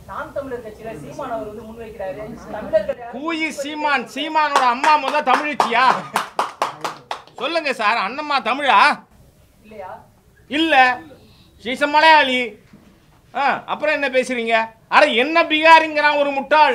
நாம் தமிழர் கட்சியில சீமான் அவர் வந்து முன்வைக்கிறாரு தமிழர்கள் யாரும் கூயி சீமான் சீமானோட அம்மா முத தமிழ்ச்சியா சொல்லுங்க சார் அண்ணம்மா தமிழா இல்லையா இல்ல she's a மலையாளி ஆ அப்புறம் என்ன பேசுறீங்க அட என்ன பீகாரிங்கிறான் ஒரு முட்டாள்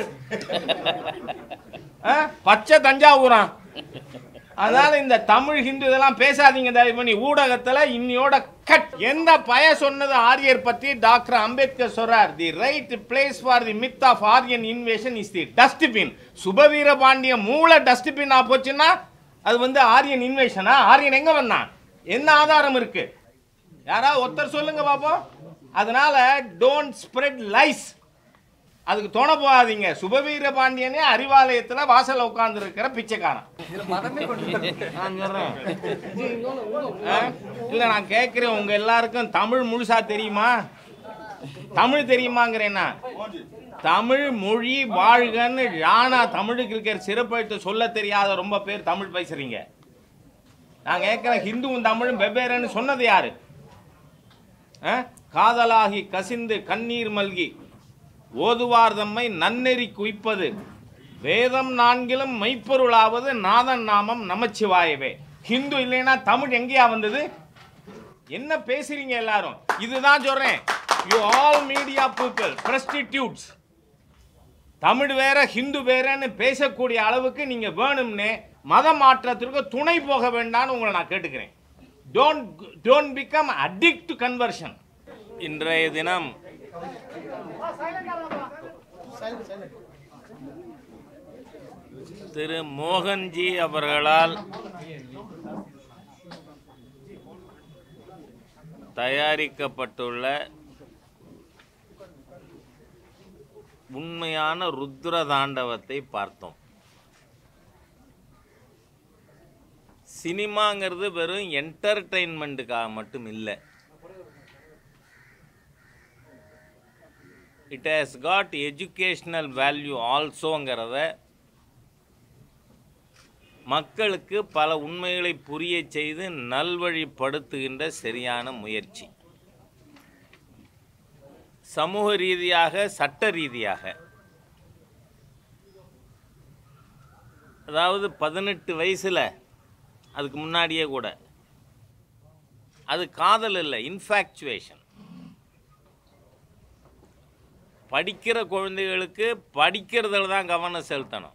ஆ, பச்சை தஞ்சாவூரான் அதனால இந்த தமிழ் ஹிந்து இதெல்லாம் பேசாதீங்க தயவு பண்ணி ஊடகத்துல இன்னியோட கட் எந்த பய சொன்னது ஆரியர் பத்தி டாக்டர் அம்பேத்கர் சொல்றார் the right place for the myth of Aryan invasion is the dustbin Subaveera Pandiya மூல டஸ்ட்பின் போச்சுன்னா அது வந்து ஆரியன் இன்வேஷனா ஆரியன் எங்க வந்தான் என்ன ஆதாரம் இருக்கு யாராவது ஒருத்தர் சொல்லுங்க பாப்போம் அதனால டோன்ட் ஸ்ப்ரெட் லைஸ் அதுக்கு துணை போகாதீங்க சுபவீர பாண்டியனே அறிவாலயத்துல வாசல்ல உட்கார்ந்து இருக்கிற பிச்சைக்காரன் நான் சொல்றேன். ஆ? இல்ல நான் கேட்கிறேன் உங்க எல்லாருக்கும் தமிழ் முழுசா தெரியுமா தமிழ் தெரியுமாங்கிறேன்னா தமிழ் மொழி வாழ்கன்னு ராணா தமிழுக்கு இருக்கிற சிறப்பெழுத்து சொல்ல தெரியாத ரொம்ப பேர் தமிழ் பேசுறீங்க நான் கேட்கிறேன் ஹிந்துவும் தமிழும் வெவ்வேறுன்னு சொன்னது யாரு ஆ? காதலாகி கசிந்து கண்ணீர் மல்கி ஓதுவார் தம்மை நன்னெறி குய்ப்பது வேதம் நான்கிலும் மெய்ப்பொருளாவது நாதன் நாமம் நமச்சிவாயவே ஹிந்து இல்லைன்னா தமிழ் எங்கேயா வந்தது என்ன பேசுறீங்க எல்லாரும் இதுதான் சொல்றேன் you all media people presstitutes Tamil வேற ஹிந்து வேறன்னு பேசக்கூடிய அளவுக்கு நீங்க வேணும்னே மத மாற்றத்திற்கு துணை போக வேண்டாம்னு உங்களை நான் கேட்டுக்கிறேன் don't don't become addict to conversion இன்றைய தினம் திரு மோகன்ஜி அவர்களால் தயாரிக்கப்பட்டுள்ள உண்மையான ருத்ர தாண்டவத்தை பார்த்தோம் சினிமாங்கிறது வெறும் என்டர்டெயின்மெண்ட்டுக்காக மட்டும் இல்லை it has got educational value ஆல்சோங்கிறத மக்களுக்கு பல உண்மைகளை புரிய செய்து நல்வழிப்படுத்துகின்ற சரியான முயற்சி சமூக ரீதியாக சட்ட ரீதியாக அதாவது பதினெட்டு வயசில் அதுக்கு முன்னாடியே கூட அது காதல் இல்லை இன்ஃபேக்சுவேஷன் படிக்கிற குழந்தைகளுக்கு படிக்கிறதுல தான் கவனம் செலுத்தணும்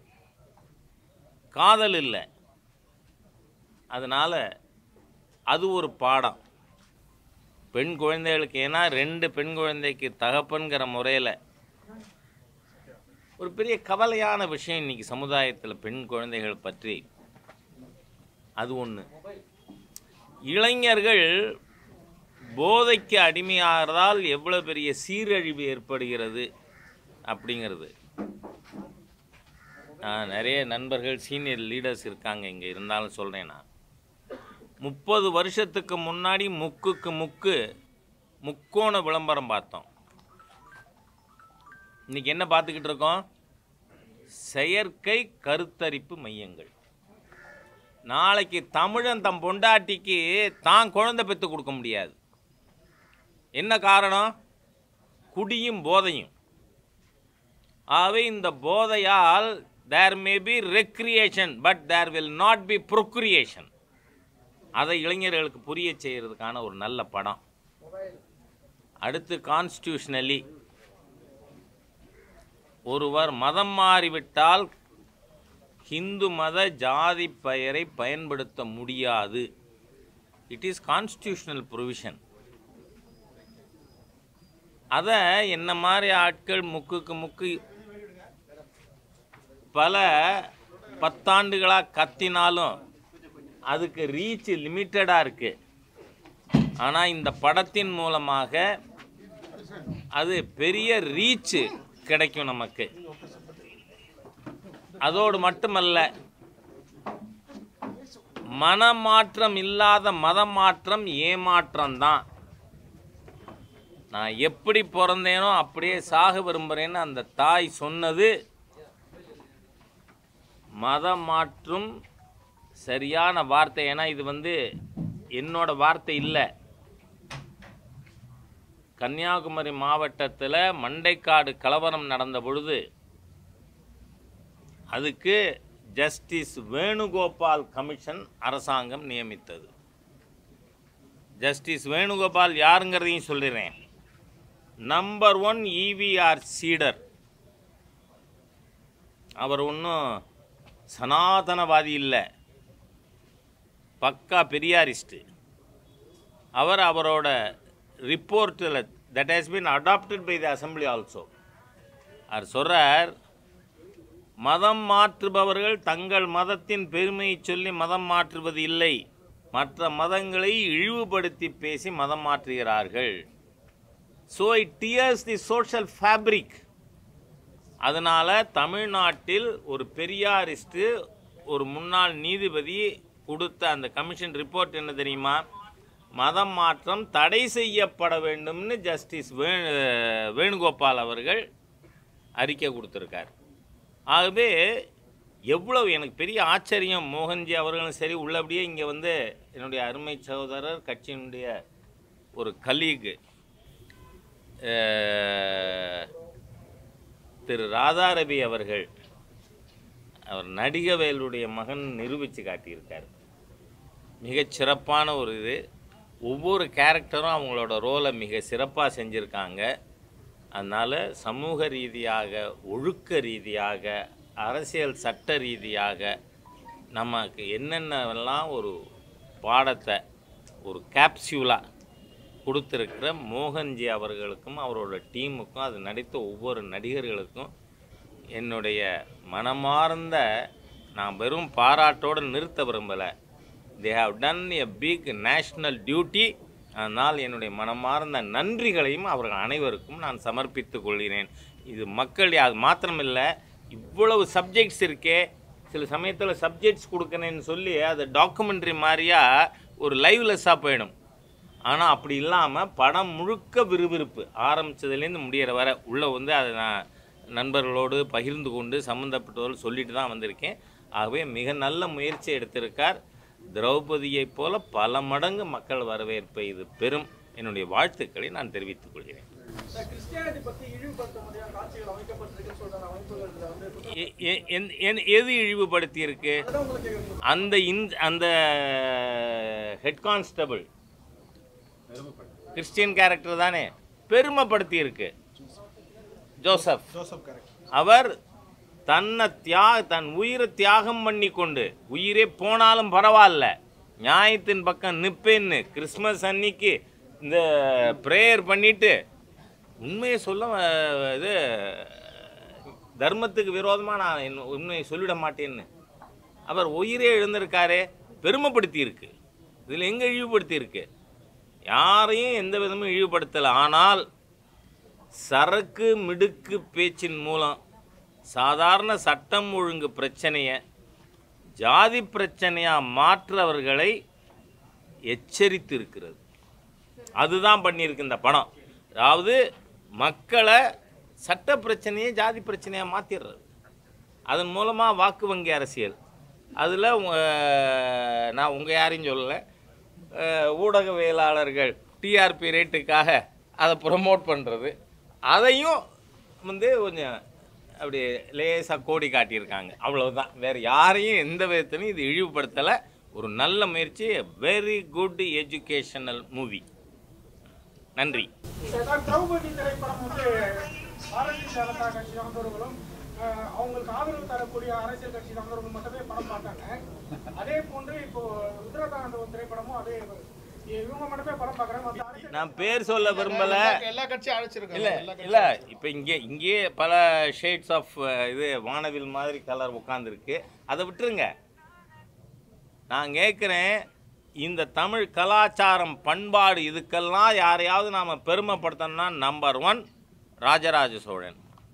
காதல் இல்லை அதனால் அது ஒரு பாடம் பெண் குழந்தைகளுக்கு ஏன்னா ரெண்டு பெண் குழந்தைக்கு தகப்பன்கிற முறையில் ஒரு பெரிய கவலையான விஷயம் இன்னைக்கு சமுதாயத்தில் பெண் குழந்தைகள் பற்றி அது ஒன்று இளைஞர்கள் போதைக்கு அடிமையாகிறதால் எவ்வளோ பெரிய சீரழிவு ஏற்படுகிறது அப்படிங்கிறது நான் நிறைய நண்பர்கள் சீனியர் லீடர்ஸ் இருக்காங்க இங்கே இருந்தாலும் சொல்கிறேன் நான் முப்பது வருஷத்துக்கு முன்னாடி முக்குக்கு முக்கு முக்கோண விளம்பரம் பார்த்தோம் இன்னைக்கு என்ன பார்த்துக்கிட்டு இருக்கோம் செயற்கை கருத்தரிப்பு மையங்கள் நாளைக்கு தமிழன் தம் பொண்டாட்டிக்கு தான் குழந்தை பெற்று கொடுக்க முடியாது என்ன காரணம் குடியும் போதையும் ஆகவே இந்த போதையால் there may be recreation but there will not be procreation அதை இளைஞர்களுக்கு புரிய செய்கிறதுக்கான ஒரு நல்ல படம் அடுத்து கான்ஸ்டியூஷனலி ஒருவர் மதம் மாறிவிட்டால் ஹிந்து மத ஜாதி பெயரை பயன்படுத்த முடியாது இட் இஸ் கான்ஸ்டியூஷனல் ப்ரொவிஷன் அதை என்ன மாதிரி ஆட்கள் முக்குக்கு முக்கு பல பத்தாண்டுகளாக கத்தினாலும் அதுக்கு ரீச் லிமிட்டடாக இருக்குது ஆனால் இந்த படத்தின் மூலமாக அது பெரிய ரீச்சு கிடைக்கும் நமக்கு அதோடு மட்டுமல்ல மனமாற்றம் இல்லாத மதமாற்றம் ஏமாற்றம் தான் நான் எப்படி பிறந்தேனோ அப்படியே சாக விரும்புகிறேன்னு அந்த தாய் சொன்னது மதம் மாற்றும் சரியான வார்த்தை ஏன்னா இது வந்து என்னோட வார்த்தை இல்லை கன்னியாகுமரி மாவட்டத்தில் மண்டைக்காடு கலவரம் நடந்த பொழுது அதுக்கு ஜஸ்டிஸ் வேணுகோபால் கமிஷன் அரசாங்கம் நியமித்தது ஜஸ்டிஸ் வேணுகோபால் யாருங்கிறதையும் சொல்லிடுறேன் நம்பர் ஒன் இவிஆர் சீடர் அவர் ஒன்றும் சனாதனவாதி இல்லை பக்கா பெரியாரிஸ்ட்டு அவர் அவரோட ரிப்போர்ட்டில் that has been adopted by the assembly also அவர் சொல்கிறார் மதம் மாற்றுபவர்கள் தங்கள் மதத்தின் பெருமையை சொல்லி மதம் மாற்றுவது இல்லை மற்ற மதங்களை இழிவுபடுத்தி பேசி மதம் மாற்றுகிறார்கள் so it tears the social fabric அதனால் தமிழ்நாட்டில் ஒரு பெரியாரிஸ்ட்டு ஒரு முன்னாள் நீதிபதி கொடுத்த அந்த கமிஷன் ரிப்போர்ட் என்ன தெரியுமா மதம் மாற்றம் தடை செய்யப்பட வேண்டும்னு ஜஸ்டிஸ் வே வேணுகோபால் அவர்கள் அறிக்கை கொடுத்துருக்கார் ஆகவே எவ்வளவு எனக்கு பெரிய ஆச்சரியம் மோகன்ஜி அவர்களும் சரி உள்ளபடியே இங்கே வந்து என்னுடைய அருமை சகோதரர் கட்சியினுடைய ஒரு கலீகு திரு ராதாரவி அவர்கள் அவர் நடிகவேலுடைய மகன் நிரூபித்து காட்டியிருக்கார் மிகச் சிறப்பான ஒரு இது ஒவ்வொரு கேரக்டரும் அவங்களோட ரோலை மிக சிறப்பாக செஞ்சுருக்காங்க அதனால் சமூக ரீதியாக ஒழுக்க ரீதியாக அரசியல் சட்ட ரீதியாக நமக்கு என்னென்னவெல்லாம் ஒரு பாடத்தை ஒரு கேப்சியூலாக கொடுத்துருக்கிற மோகன்ஜி அவர்களுக்கும் அவரோட டீமுக்கும் அது நடித்த ஒவ்வொரு நடிகர்களுக்கும் என்னுடைய மனமார்ந்த நான் வெறும் பாராட்டோடு நிறுத்த விரும்பலை they have done a big national duty அதனால் என்னுடைய மனமார்ந்த நன்றிகளையும் அவர்கள் அனைவருக்கும் நான் சமர்ப்பித்துக் கொள்கிறேன் இது மக்கள் அது மாத்திரமில்லை இவ்வளவு சப்ஜெக்ட்ஸ் இருக்கே சில சமயத்தில் சப்ஜெக்ட்ஸ் கொடுக்கணுன்னு சொல்லி அது டாக்குமெண்ட்ரி மாதிரியா ஒரு லைவ்லெஸ்ஸாக போயிடும் ஆனால் அப்படி இல்லாமல் படம் முழுக்க விறுவிறுப்பு ஆரம்பித்ததுலேருந்து முடியிற வரை உள்ளே வந்து அதை நான் நண்பர்களோடு பகிர்ந்து கொண்டு சம்மந்தப்பட்டவர்கள் சொல்லிட்டு தான் வந்திருக்கேன் ஆகவே மிக நல்ல முயற்சி எடுத்திருக்கார் திரௌபதியைப் போல பல மடங்கு மக்கள் வரவேற்பை இது பெரும் என்னுடைய வாழ்த்துக்களை நான் தெரிவித்துக் கொள்கிறேன் இந்த கிறிஸ்டியானிட்டி பத்தி இழிவுபடுத்த முடியாத காட்சிகள் அமைக்கப்பட்டிருக்குன்னு சொல்ற அமைப்புகள் வந்து எ- எ- எந்த- என்- எது இழிவுபடுத்தி இருக்கு அதான் உங்களுக்கு கேட்கணும். அந்த இந் அந்த ஹெட் கான்ஸ்டபிள் கிறிஸ்டியன் கேரக்டர் தானே பெருமைப்படுத்தி இருக்கு ஜோசப் ஜோசப் கரெக்ட் அவர் தன்னை தியா தன் உயிரை தியாகம் பண்ணி கொண்டு உயிரே போனாலும் பரவாயில்ல நியாயத்தின் பக்கம் நிப்பேன்னு கிறிஸ்மஸ் அன்னைக்கு இந்த ப்ரேயர் பண்ணிட்டு உண்மையை சொல்ல அஹ், இது தர்மத்துக்கு விரோதமாக நான் என் உண்மையை சொல்லிட மாட்டேன்னு அவர் உயிரே எழுந்திருக்காரே பெருமைப்படுத்தி இருக்கு இதில் எங்கே இழிவுபடுத்தி இருக்கு யாரையும் எந்த விதமும் இழிவுபடுத்தலை ஆனால் சரக்கு மிடுக்கு பேச்சின் மூலம் சாதாரண சட்டம் ஒழுங்கு பிரச்சனையை ஜாதி பிரச்சனையாக மாற்றவர்களை எச்சரித்து இருக்கிறது அதுதான் பண்ணியிருக்கு இந்த படம் அதாவது மக்களை சட்ட பிரச்சனையை ஜாதி பிரச்சனையாக மாற்றிடுறது அதன் மூலமாக வாக்கு வங்கி அரசியல் அதில் நான் உங்கள் யாரையும் சொல்லலை அஹ், ஊடகவியலாளர்கள் டிஆர்பி ரேட்டுக்காக அதை ப்ரொமோட் பண்ணுறது அதையும் வந்து கொஞ்சம் அப்படி லேசாக கோடி காட்டியிருக்காங்க அவ்வளவுதான் வேறு யாரையும் எந்த விதத்திலையும் இது இழிவுபடுத்தலை ஒரு நல்ல முயற்சி வெரி குட் எஜுகேஷனல் மூவி நன்றி சார், திரௌபதி திரைப்படம் வந்து பாரதிய ஜனதா கட்சி சார்ந்தவர்களும் அஹ், அவங்களுக்கு ஆதரவு தரக்கூடிய அரசியல் கட்சி சார்ந்தவர்கள் மட்டுமே படம் பார்த்தாங்க அதே போன்று இப்போ ருத்ரதாண்டவம் திரைப்படமும் அதே இவங்க மட்டுமே படம் பார்க்கறாங்க மத்த அரசியல் நான் பேர் சொல்ல விரும்பல எல்லா கட்சியும் அழைச்சிருக்காங்க இல்ல எல்லா இல்ல இப்போ இங்கே இங்கேயே பல ஷேட்ஸ் ஆஃப் இது வானவில் மாதிரி கலர் உட்காந்துருக்கு அதை விட்டுருங்க நான் கேட்குறேன் இந்த தமிழ் கலாச்சாரம் பண்பாடு இதுக்கெல்லாம் யாரையாவது நாம் பெருமைப்படுத்தணும்னா நம்பர் ஒன் ராஜராஜ சோழன்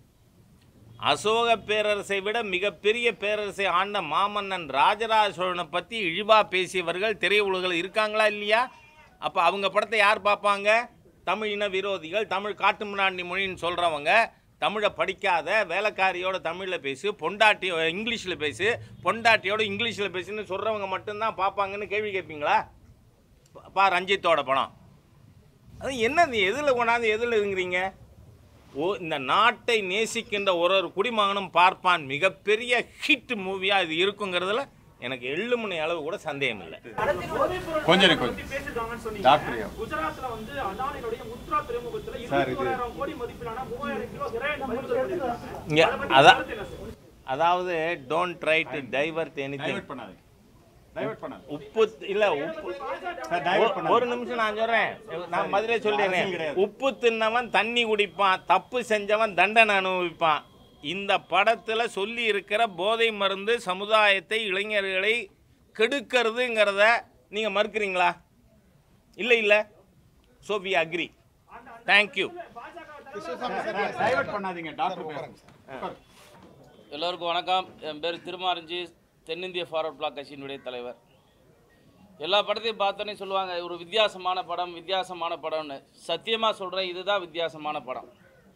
அசோக பேரரசை விட மிகப்பெரிய பேரரசை ஆண்ட மாமன்னன் ராஜராஜ சோழனை பற்றி இழிவாக பேசியவர்கள் திரையுலகில் இருக்காங்களா இல்லையா அப்போ அவங்க படத்தை யார் பார்ப்பாங்க தமிழ் இன விரோதிகள் தமிழ் காட்டுமிராண்டி மொழின்னு சொல்கிறவங்க தமிழை படிக்காத வேலைக்காரியோட தமிழில் பேசு பொண்டாட்டி இங்கிலீஷில் பேசு பொண்டாட்டியோட இங்கிலீஷில் பேசுன்னு சொல்கிறவங்க மட்டும்தான் பார்ப்பாங்கன்னு கேள்வி கேட்பீங்களா பா ரஞ்சித்தோட படம் அது என்னது எதில் கொண்டாந்து எதில் இருங்கிறீங்க ஓ இந்த நாட்டை நேசிக்கின்ற ஒரு ஒரு குடிமகனும் பார்ப்பான் மிகப்பெரிய ஹிட் மூவியாக இது இருக்குங்கிறதுல எனக்கு எள்ளு மணி அளவு கூட சந்தேகம் இல்லை கொஞ்சம் இரு, கொஞ்சம். பேசிருக்காங்கன்னு சொன்னீங்க. டாக்டர் ஐயா. குஜராத்ல வந்து அதானியுடைய முத்ரா துறைமுகத்துல சார், இது- இருபத்தோராயிரம் கோடி மதிப்பிலான மூவாயிரம் கிலோ ஹெராயின் பறிமுதல் பண்ணிருக்காங்க. இங்கே அதை பத்தி அதான் கருத்து என்ன சார்? அதாவது don't try to divert any divert பண்ணாதீங்க டைவர்ட் பண்ணாதீங்க உப்பு இல்லை உப்பு சார் டைவர்ட் ஒரு- ஒரு நிமிஷம் நான் சொல்றேன் நான் பதிலே அரசியல் சொல்லிடுறேன் கிடையாது. உப்பு தின்னவன் தண்ணி குடிப்பான் தப்பு செஞ்சவன் தண்டனை அனுபவிப்பான் இந்த படத்துல சொல்லி இருக்கிற போதை மருந்து சமுதாயத்தை இளைஞர்களை கெடுக்கிறதுங்கிறத நீங்க மறுக்கிறீங்களா இல்லை இல்லை so we agree thank you divert பண்ணாதீங்க டாக்டர் பேசுங்க எல்லோருக்கும் வணக்கம் என் பேர் திருமாரஞ்சி தென்னிந்திய ஃபார்வர்ட் பிளாக் கட்சியினுடைய தலைவர் எல்லா படத்தையும் பார்த்தோன்னே சொல்லுவாங்க ஒரு வித்தியாசமான படம் வித்தியாசமான படம்னு சத்தியமாக சொல்கிறேன் இதுதான் வித்தியாசமான படம்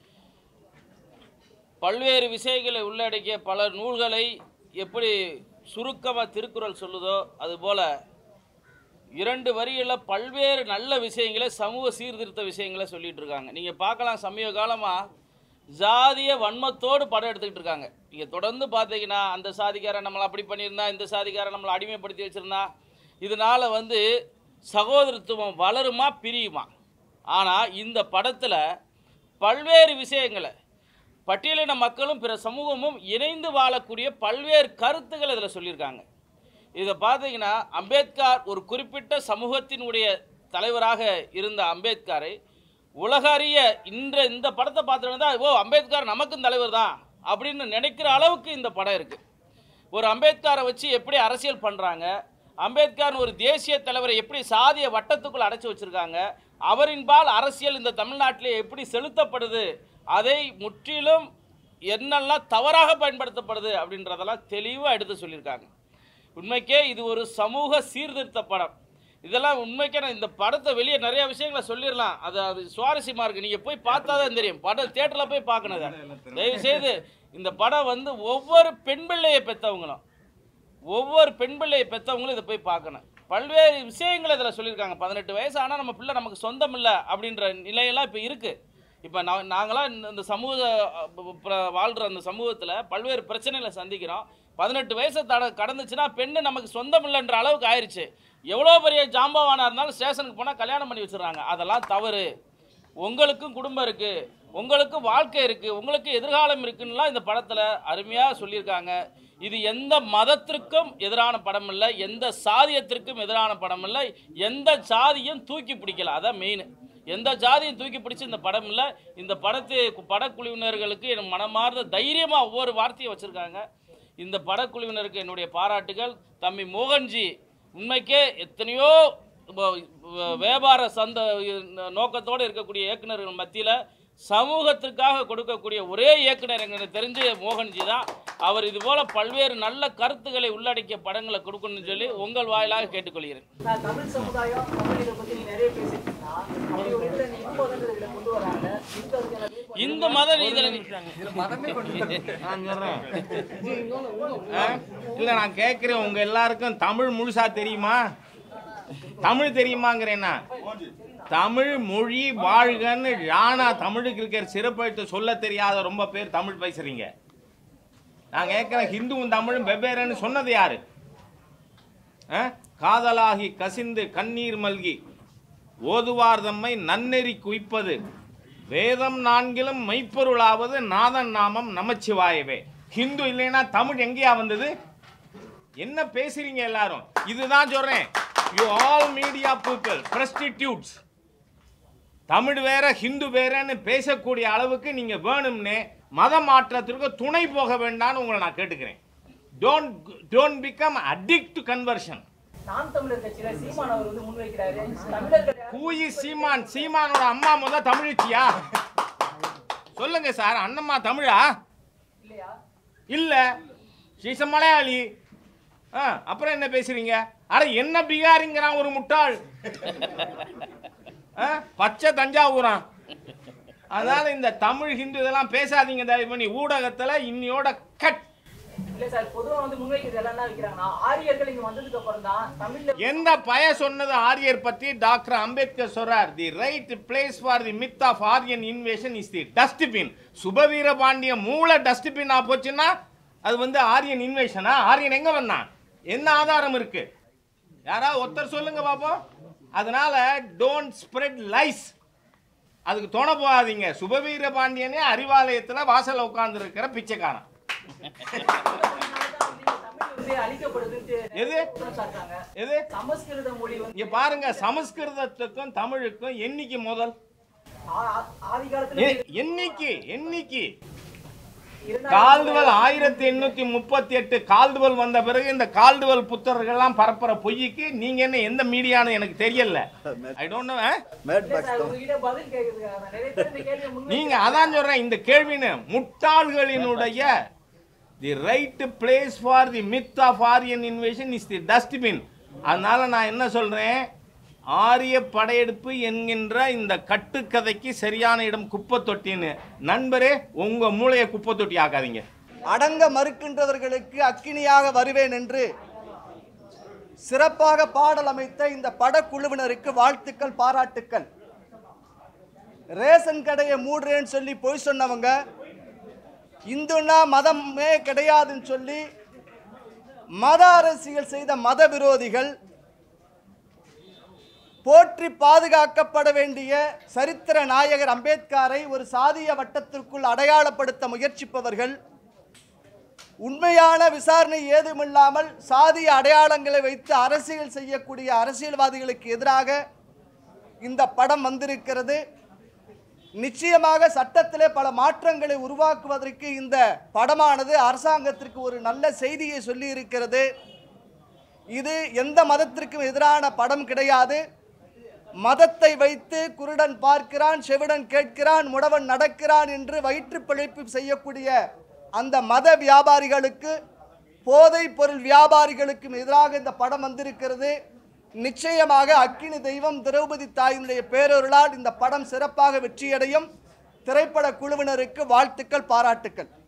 பல்வேறு விஷயங்களை உள்ளடக்கிய பல நூல்களை எப்படி சுருக்கமாக திருக்குறள் சொல்லுதோ அதுபோல் இரண்டு வரிகளில் பல்வேறு நல்ல விஷயங்களை சமூக சீர்திருத்த விஷயங்களை சொல்லிட்டு இருக்காங்க நீங்கள் பார்க்கலாம் சமீப காலமாக ஜாதிய வன்மத்தோடு படம் எடுத்துக்கிட்டு இருக்காங்க நீங்கள் தொடர்ந்து பார்த்தீங்கன்னா அந்த சாதிக்காரன் நம்மளை அப்படி பண்ணியிருந்தா இந்த சாதிக்காரன் நம்மளை அடிமைப்படுத்தி வச்சுருந்தா இதனால் வந்து சகோதரத்துவம் வளருமா பிரியுமா ஆனால் இந்த படத்தில் பல்வேறு விஷயங்களை பட்டியலின மக்களும் பிற சமூகமும் இணைந்து வாழக்கூடிய பல்வேறு கருத்துக்கள் இதில் சொல்லியிருக்காங்க இதை பார்த்தீங்கன்னா அம்பேத்கர் ஒரு குறிப்பிட்ட சமூகத்தினுடைய தலைவராக இருந்த அம்பேத்கரை உலக அறிய இன்ற இந்த படத்தை பார்த்துட்டு தான் ஓ அம்பேத்கர் நமக்கும் தலைவர் தான் அப்படின்னு நினைக்கிற அளவுக்கு இந்த படம் இருக்குது ஒரு அம்பேத்கரை வச்சு எப்படி அரசியல் பண்ணுறாங்க அம்பேத்கர் ஒரு தேசிய தலைவரை எப்படி சாதிய வட்டத்துக்குள் அடைச்சி வச்சுருக்காங்க அவரின்பால் அரசியல் இந்த தமிழ்நாட்டிலே எப்படி செலுத்தப்படுது அதை முற்றிலும் என்னெல்லாம் தவறாக பயன்படுத்தப்படுது அப்படின்றதெல்லாம் தெளிவாக எடுத்து சொல்லியிருக்காங்க உண்மைக்கே இது ஒரு சமூக சீர்திருத்த படம் இதெல்லாம் உண்மைக்கே நான் இந்த படத்தை வெளியே நிறைய விஷயங்களை சொல்லிடலாம் அது அது சுவாரஸ்யமாக இருக்குது நீங்கள் போய் பார்த்தா தான் தெரியும் படம் தேட்டரில் போய் பார்க்கணும் அதை. தயவு செய்து இந்த படம் வந்து ஒவ்வொரு பெண் பிள்ளையை பெற்றவங்களும் ஒவ்வொரு பெண் பிள்ளையை பெற்றவங்களும் இதை போய் பார்க்கணும் பல்வேறு விஷயங்களை இதில் சொல்லியிருக்காங்க பதினெட்டு வயசு ஆனால் நம்ம பிள்ளை நமக்கு சொந்தம் இல்லை அப்படின்ற நிலையெல்லாம் இப்போ இருக்குது இப்போ நான் நாங்களாம் இந்த- இந்த சமூக வாழ்கிற அந்த சமூகத்தில் பல்வேறு பிரச்சனைகளை சந்திக்கிறோம் பதினெட்டு வயசை தட கடந்துச்சுன்னா பெண்ணு நமக்கு சொந்தம் இல்லைன்ற அளவுக்கு ஆயிடுச்சு எவ்வளோ பெரிய ஜாம்பவானா இருந்தாலும் ஸ்டேஷனுக்கு போனால் கல்யாணம் பண்ணி வச்சிடுறாங்க அதெல்லாம் தவறு உங்களுக்கும் குடும்பம் இருக்குது உங்களுக்கும் வாழ்க்கை இருக்குது உங்களுக்கு எதிர்காலம் இருக்குன்னுலாம் இந்த படத்தில் அருமையாக சொல்லியிருக்காங்க இது எந்த மதத்திற்கும் எதிரான படம் இல்லை எந்த சாதியத்திற்கும் எதிரான படம் இல்லை எந்த ஜாதியும் தூக்கி பிடிக்கல அதான் மெயின் எந்த ஜாதியும் தூக்கி பிடிச்சி இந்த படம் இல்லை இந்த படத்து படக்குழுவினர்களுக்கு என் மனமார்ந்த தைரியமாக ஒவ்வொரு வார்த்தையும் வச்சுருக்காங்க இந்த படக்குழுவினருக்கு என்னுடைய பாராட்டுகள் தம்பி மோகன்ஜி உண்மைக்கே எத்தனையோ வ- வ- வியாபார சந்த நோக்கத்தோடு இருக்கக்கூடிய இயக்குனர்கள் மத்தியில் சமூகத்திற்காக கொடுக்கக்கூடிய ஒரே இயக்குனர் எனக்கு தெரிஞ்ச மோகன்ஜி தான் அவர் இது போல பல்வேறு நல்ல கருத்துக்களை உள்ளடக்கிய படங்களை கொடுக்கணும்னு சொல்லி உங்கள் வாயிலாக கேட்டுக்கொள்கிறேன் நான் தமிழ் சமுதாயம் தமிழ் இதை பத்தி நீ நிறைய பேசிட்டீங்கன்னா அப்படி ஒரு இடத்துல நீ இன்போதன் இதுல கொண்டு வராங்க இந்த அதுக்கான விருப்பம் இந்த மத ரீதியில் நான் சொல்றேன் ஆ? இல்ல நான் கேட்கிறேன் உங்க எல்லாருக்கும் தமிழ் முழுசா தெரியுமா தமிழ் தெரியுமாங்கிறேன்னா தமிழ் மொழி வாழ்கன்னு ராணா தமிழுக்கு இருக்கிற சிறப்பெழுத்து சொல்ல தெரியாத ரொம்ப பேர் தமிழ் பேசுறீங்க நான் கேட்கிறேன் ஹிந்துவும் தமிழும் வெவ்வேறுன்னு சொன்னது யாரு ஆ? காதலாகி கசிந்து கண்ணீர் மல்கி ஓதுவார் தம்மை நன்னெறி குய்ப்பது வேதம் நான்கிலும் மெய்ப்பொருளாவது நாதன் நாமம் நமச்சிவாயவே ஹிந்து இல்லைன்னா தமிழ் எங்கேயா வந்தது என்ன பேசுறீங்க எல்லாரும் இதுதான் சொல்றேன் you all media people presstitutes Tamil வேற ஹிந்து வேறன்னு பேசக்கூடிய அளவுக்கு நீங்க வேணும்னே மத மாற்றத்திற்கு துணை போக வேண்டாம்னு உங்களை நான் கேட்டுக்கிறேன் don't don't become addict to conversion Naam Tamilar கட்சியில சீமான் அவர் வந்து முன்வைக்கிறாரு தமிழர்கள் யாரும் கூயி சீமான் சீமானோட அம்மா முத தமிழ்ச்சியா சொல்லுங்க சார் அண்ணம்மா தமிழா இல்லையா இல்ல சீச மலையாளி ஆ அப்புறம் என்ன பேசுறீங்க அட என்ன பீகாரிங்கிறான் ஒரு முட்டாள் ஆ, பச்சை தஞ்சாவூரான் அதனால இந்த தமிழ் ஹிந்து இதெல்லாம் பேசாதீங்க தயவு பண்ணி ஊடகத்துல இன்னியோட கட் இல்ல சார் பொதுவா வந்து முன்வைக்கிறது எல்லாம் என்ன வைக்கிறாங்கன்னா ஆரியர்கள் இங்க வந்ததுக்கு அப்புறம் தான் தமிழ்ல எந்த பய சொன்னது ஆரியர் பத்தி டாக்டர் அம்பேத்கர் சொல்றார் the right place for the myth of Aryan invasion is the dustbin Subaveera Pandiya மூல டஸ்ட்பின் போச்சுன்னா அது வந்து ஆரியன் இன்வேஷனா ஆரியன் எங்க வந்தான் என்ன ஆதாரம் இருக்கு யாராவது ஒருத்தர் சொல்லுங்க பாப்போம் அதனால டோன்ட் ஸ்ப்ரெட் லைஸ் அதுக்கு தோண போகாதீங்க சுபவீர பாண்டியனே அறிவாலயத்துல வாசல்ல உட்கார்ந்து இருக்கிற பிச்சைக்காரன் தமிழ் வந்து அழிக்கப்படுதுன்னு எது? குற்றம் சாட்டுறாங்க எது சமஸ்கிருத மொழி வந்து இங்க பாருங்க சமஸ்கிருதத்துக்கும் தமிழுக்கும் என்னைக்கு முதல் ஆ- ஆ- ஆதி காலத்துல எ- என்னைக்கு என்னைக்கு இரண்டாயிரத்தி கால்டுவல் ஆயிரத்தி எண்ணூத்தி முப்பத்தி எட்டு கால்டுவல் வந்த பிறகு இந்த கால்டுவல் புத்தர்கள்லாம் பரப்புற பொய்க்கு நீங்க என்ன எந்த மீடியான்னு எனக்கு தெரியல ஐ டோன்ட் நோ இல்ல சார், உங்ககிட்ட பதில் கேக்குறதுக்காக தான். நிறைய பேர் இந்த கேள்வியை முன்வைக்கிறாங்க. நீங்க அதான் சொல்றேன் இந்த கேள்வின்னு முட்டாள்களினுடைய the right place for the myth of Aryan invasion is the dustbin அதனால நான் என்ன சொல்றேன் ஆரிய படையெடுப்பு என்கின்ற இந்த கட்டுக்கதைக்கு சரியான இடம் குப்பை தொட்டின்னு நண்பரே உங்க மூளையை குப்பை தொட்டி ஆக்காதீங்க அடங்க மறுக்கின்றவர்களுக்கு அக்கினியாக வருவேன் என்று சிறப்பாக பாடல் அமைத்த இந்த படக்குழுவினருக்கு வாழ்த்துக்கள் பாராட்டுக்கள் ரேஷன் கடையை மூடுறேன்னு சொல்லி பொய் சொன்னவங்க இந்துனா மதமே கிடையாதுன்னு சொல்லி மத அரசியல் செய்த மத விரோதிகள் போற்றி பாதுகாக்கப்பட வேண்டிய சரித்திர நாயகர் அம்பேத்கரை ஒரு சாதிய வட்டத்திற்குள் அடையாளப்படுத்த முயற்சிப்பவர்கள் உண்மையான விசாரணை ஏதுமில்லாமல் சாதிய அடையாளங்களை வைத்து அரசியல் செய்யக்கூடிய அரசியல்வாதிகளுக்கு எதிராக இந்த படம் வந்திருக்கிறது நிச்சயமாக சட்டத்திலே பல மாற்றங்களை உருவாக்குவதற்கு இந்த படமானது அரசாங்கத்திற்கு ஒரு நல்ல செய்தியை சொல்லி இருக்கிறது இது எந்த மதத்திற்கும் எதிரான படம் கிடையாது மதத்தை வைத்து குருடன் பார்க்கிறான் செவிடன் கேட்கிறான் முடவன் நடக்கிறான் என்று வயிற்று பிழைப்பு செய்யக்கூடிய அந்த மத வியாபாரிகளுக்கு போதைப் பொருள் வியாபாரிகளுக்கும் எதிராக இந்த படம் வந்திருக்கிறது நிச்சயமாக அக்கினி தெய்வம் திரௌபதி தாயினுடைய பேரொருளால் இந்த படம் சிறப்பாக வெற்றியடையும் திரைப்பட குழுவினருக்கு வாழ்த்துக்கள் பாராட்டுக்கள்